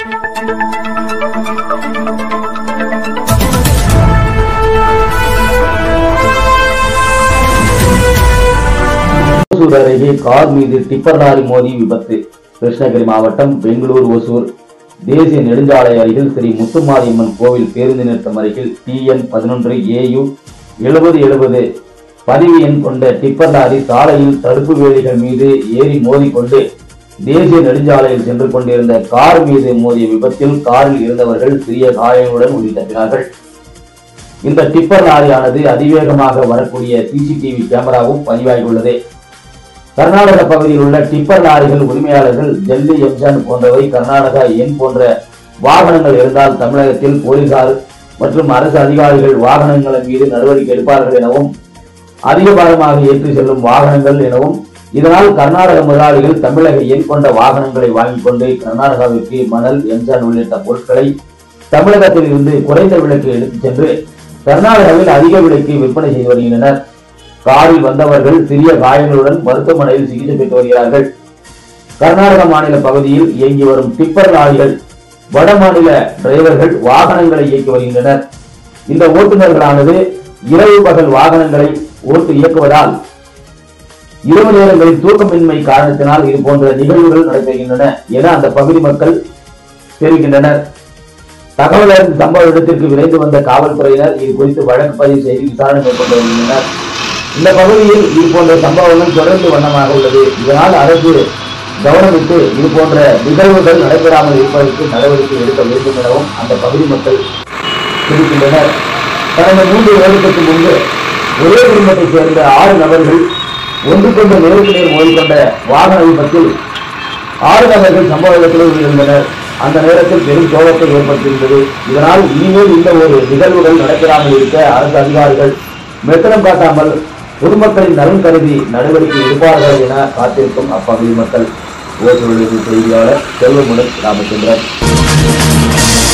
ஓசூர் அருகே கார் மீது tipper lorry மோதி விபத்து கிருஷ்ணகிரி மாவட்டம் பெங்களூர் ஓசூர் தேசிய நெடுஞ்சாலை அருகில் ஸ்ரீ முத்துமாரியம்மன் கோவில் பேருந்து நிறுத்தம் அருகில் டிஎன் பதினொன்று ஏயு எழுபது எழுபது பதிவு எண் கொண்ட டிப்பர் லாரி சாலையில் தடுப்பு வேலிகள் மீது ஏறி மோதிக்கொண்டு தேசிய நெடுஞ்சாலையில் சென்று கொண்டிருந்த கார் மீது மோதிய விபத்தில் காரில் இருந்தவர்கள் சிறிய காயங்களுடன் உயிர் தப்பினார்கள் இந்த டிப்பர் லாரியானது அதிவேகமாக வரக்கூடிய சிசிடிவி கேமராவும் பதிவாகியுள்ளது கர்நாடக பகுதியில் உள்ள டிப்பர் லாரிகள் உரிமையாளர்கள் டெல்லி எம்சான் போன்றவை கர்நாடகா எண் போன்ற வாகனங்கள் இருந்தால் தமிழகத்தில் போலீசார் மற்றும் அரசு அதிகாரிகள் வாகனங்களின் மீது நடவடிக்கை எடுப்பார்கள் எனவும் அதிகபாரமாக ஏற்றி செல்லும் வாகனங்கள் எனவும் இதனால் கர்நாடக முதலாளிகள் தமிழக எண் கொண்ட வாகனங்களை வாங்கிக் கொண்டு கர்நாடகாவிற்கு மணல் எம்சான் உள்ளிட்ட பொருட்களை தமிழகத்தில் இருந்து குறைந்த விலைக்கு எடுத்துச் சென்று கர்நாடகாவில் அதிக விலைக்கு விற்பனை செய்து வருகின்றனர் காரில் வந்தவர்கள் சிறிய காயங்களுடன் மருத்துவமனையில் சிகிச்சை பெற்று வருகிறார்கள் கர்நாடக மாநில பகுதியில் இயங்கி வரும் டிப்பர் லாரிகள் வட மாநில டிரைவர்கள் வாகனங்களை இயக்கி வருகின்றனர் இந்த ஓட்டுநர்களானது இரவு பகல் வாகனங்களை ஓட்டு இயக்குவதால் இரவு நேரங்களில் தூக்கமின்மை காரணத்தினால் இது போன்ற நிகழ்வுகள் நடைபெறுகின்றன என அந்த பகுதி மக்கள் தெரிவிக்கின்றனர் தகவல் அறிந்த சம்பவ இடத்திற்கு விரைந்து வந்த காவல்துறையினர் இது குறித்து வழக்கு பதிவு செய்து விசாரணை மேற்கொண்டு வருகின்றனர் இந்த பகுதியில் இது போன்ற சம்பவங்கள் தொடர்ந்து வண்ணமாக உள்ளது இதனால் அரசு கவனமிட்டு இது போன்ற நிகழ்வுகள் நடைபெறாமல் இருப்பதற்கு நடவடிக்கை எடுக்க வேண்டும் எனவும் அந்த பகுதி மக்கள் தெரிவிக்கின்றனர் கடந்த மூன்று வருடத்துக்கு முன்பு ஒரே குடும்பத்தைச் சேர்ந்த ஆறு நபர்கள் ஒன்றுக்கொண்டு நேருக்கு நேர் மோதிக்கொண்ட வாகன விபத்தில் ஆறு நபர்கள் சம்பவ இடத்திலே உயிரிழந்தனர் அந்த நேரத்தில் பெரும் சோகத்தை ஏற்படுத்தியிருந்தது இதனால் இனிமேல் இந்த ஒரு நிகழ்வுகள் நடக்கிறாமல் இருக்க அரசு அதிகாரிகள் மெத்தனம் காட்டாமல் பொதுமக்களின் நலன் கருதி நடவடிக்கை எடுப்பார்கள் என காத்திருக்கும் அப்பகுதி மக்கள் ஓட்டுநர் செய்தியாளர் செல்வமுடன் ராமச்சந்திரன்